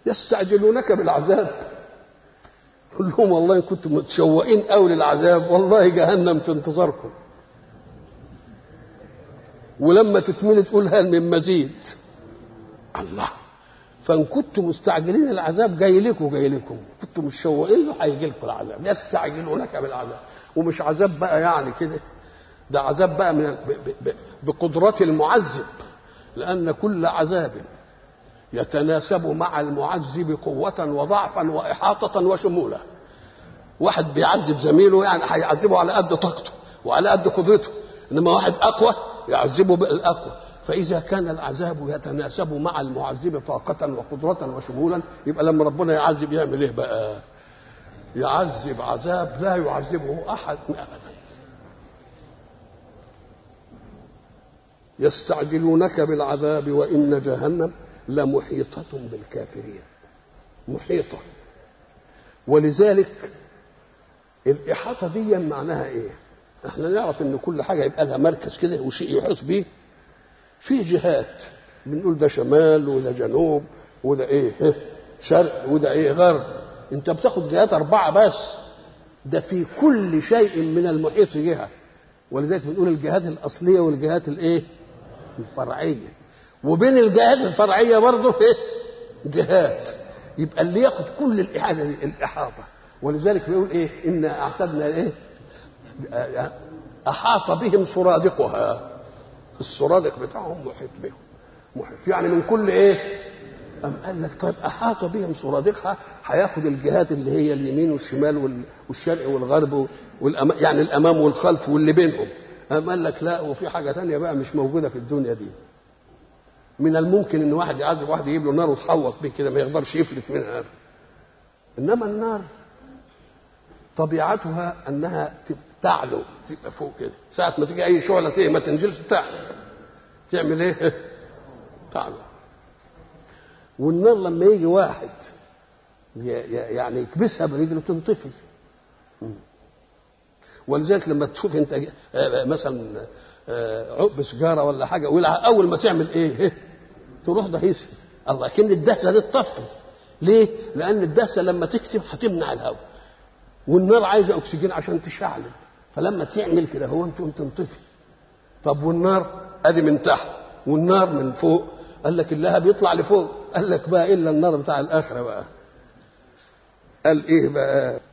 يستعجلونك بالعذاب قل لهم والله إن كنتم متشوقين قوي للعذاب والله جهنم في انتظاركم ولما تتمني تقول هل من مزيد الله فان كنتم مستعجلين العذاب جاي لكم جاي لكم كنتم متشوقين له هيجي لكم العذاب يستعجلونك بالعذاب ومش عذاب بقى يعني كده ده عذاب بقى من ب- ب- بقدرة المعذب لأن كل عذاب يتناسب مع المعذب قوة وضعفا وإحاطة وشمولة واحد بيعذب زميله يعني هيعذبه على قد طاقته وعلى قد قدرته انما واحد اقوى يعذبه بالاقوى فاذا كان العذاب يتناسب مع المعذب طاقه وقدره وشمولا يبقى لما ربنا يعذب يعمل ايه بقى يعذب عذاب لا يعذبه احد ابدا يستعجلونك بالعذاب وان جهنم لمحيطه بالكافرين محيطه ولذلك الإحاطة دي معناها إيه؟ إحنا نعرف إن كل حاجة يبقى لها مركز كده وشيء يحيط بيه في جهات بنقول ده شمال وده جنوب وده إيه؟ ها؟ شرق وده إيه؟ غرب أنت بتاخد جهات أربعة بس ده في كل شيء من المحيط جهة ولذلك بنقول الجهات الأصلية والجهات الإيه؟ الفرعية وبين الجهات الفرعية برضه إيه؟ جهات يبقى اللي ياخد كل الإحاطة دي الإحاطة ولذلك بيقول ايه انا اعتدنا ايه احاط بهم سرادقها السرادق بتاعهم محيط بهم محيط يعني من كل ايه أم قال لك طيب أحاط بهم سرادقها هياخد الجهات اللي هي اليمين والشمال وال- والشرق والغرب والأمام يعني الأمام والخلف واللي بينهم أم قال لك لا وفي حاجة تانية بقى مش موجودة في الدنيا دي من الممكن إن واحد يعذب واحد يجيب له نار وتحوط بيه كده ما يقدرش يفلت منها إنما النار طبيعتها انها تعلو تبقى فوق كده ساعه ما تيجي اي شعله ايه ما تنزلش تحت تعمل ايه تعلو والنار لما يجي واحد ي- ي- يعني يكبسها برجله تنطفي مم. ولذلك لما تشوف انت ج- آه، مثلا آه، عقب سجاره ولا حاجه ويلع- اول ما تعمل ايه تروح دهيسه الله كن الدهسه دي تطفي ليه؟ لان الدهسه لما تكتم هتمنع الهواء والنار عايزه اكسجين عشان تشعلب فلما تعمل كده هو انتم تنطفي طب والنار ادي من تحت والنار من فوق قال لك اللهب بيطلع لفوق قال لك بقى الا النار بتاع الاخره بقى قال ايه بقى